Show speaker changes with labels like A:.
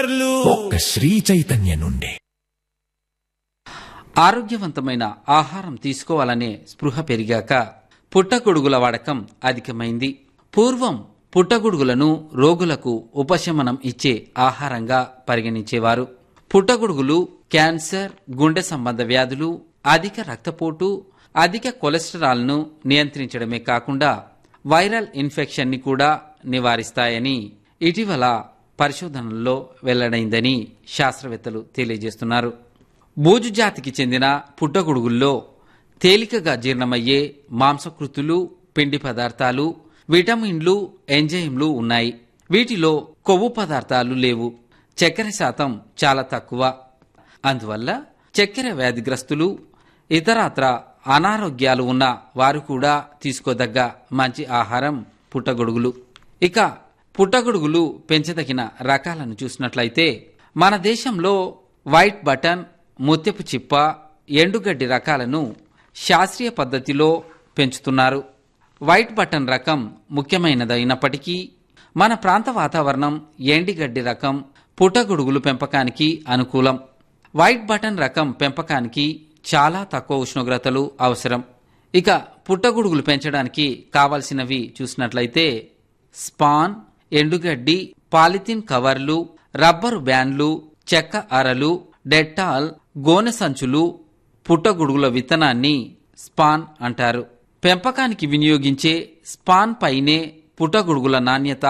A: ఆఫర్లు
B: ఒక్క శ్రీ చైతన్య నుండి
C: ఆరోగ్యవంతమైన ఆహారం తీసుకోవాలనే స్పృహ పెరిగాక పుట్టగొడుగుల వాడకం అధికమైంది పూర్వం పుట్టగొడుగులను రోగులకు ఉపశమనం ఇచ్చే ఆహారంగా పరిగణించేవారు పుట్టగొడుగులు క్యాన్సర్ గుండె సంబంధ వ్యాధులు అధిక రక్తపోటు అధిక కొలెస్టరాల్ను నియంత్రించడమే కాకుండా వైరల్ ఇన్ఫెక్షన్ని కూడా నివారిస్తాయని ఇటీవల పరిశోధనల్లో వెల్లడైందని శాస్త్రవేత్తలు తెలియజేస్తున్నారు బూజు జాతికి చెందిన పుట్టగొడుగుల్లో తేలికగా జీర్ణమయ్యే మాంసకృతులు పిండి పదార్థాలు విటమిన్లు ఎంజైమ్లు ఉన్నాయి వీటిలో కొవ్వు పదార్థాలు లేవు చక్కెర శాతం చాలా తక్కువ అందువల్ల చక్కెర వ్యాధిగ్రస్తులు ఇతరత్ర అనారోగ్యాలు ఉన్న వారు కూడా తీసుకోదగ్గ మంచి ఆహారం పుట్టగొడుగులు ఇక పుట్టగొడుగులు పెంచదగిన రకాలను చూసినట్లయితే మన దేశంలో వైట్ బటన్ ముత్యపు చిప్ప ఎండుగడ్డి రకాలను శాస్త్రీయ పద్ధతిలో పెంచుతున్నారు వైట్ బటన్ రకం ముఖ్యమైనదైనప్పటికీ మన ప్రాంత వాతావరణం ఎండిగడ్డి రకం పుట్టగొడుగులు పెంపకానికి అనుకూలం వైట్ బటన్ రకం పెంపకానికి చాలా తక్కువ ఉష్ణోగ్రతలు అవసరం ఇక పుట్టగొడుగులు పెంచడానికి కావలసినవి చూసినట్లయితే స్పాన్ ఎండుగడ్డి పాలిథిన్ కవర్లు రబ్బరు బ్యాన్లు చెక్క అరలు డెట్టాల్ గోనె సంచులు పుట్టగొడుగుల విత్తనాన్ని స్పాన్ అంటారు పెంపకానికి వినియోగించే స్పాన్ పైనే పుట్టగొడుగుల నాణ్యత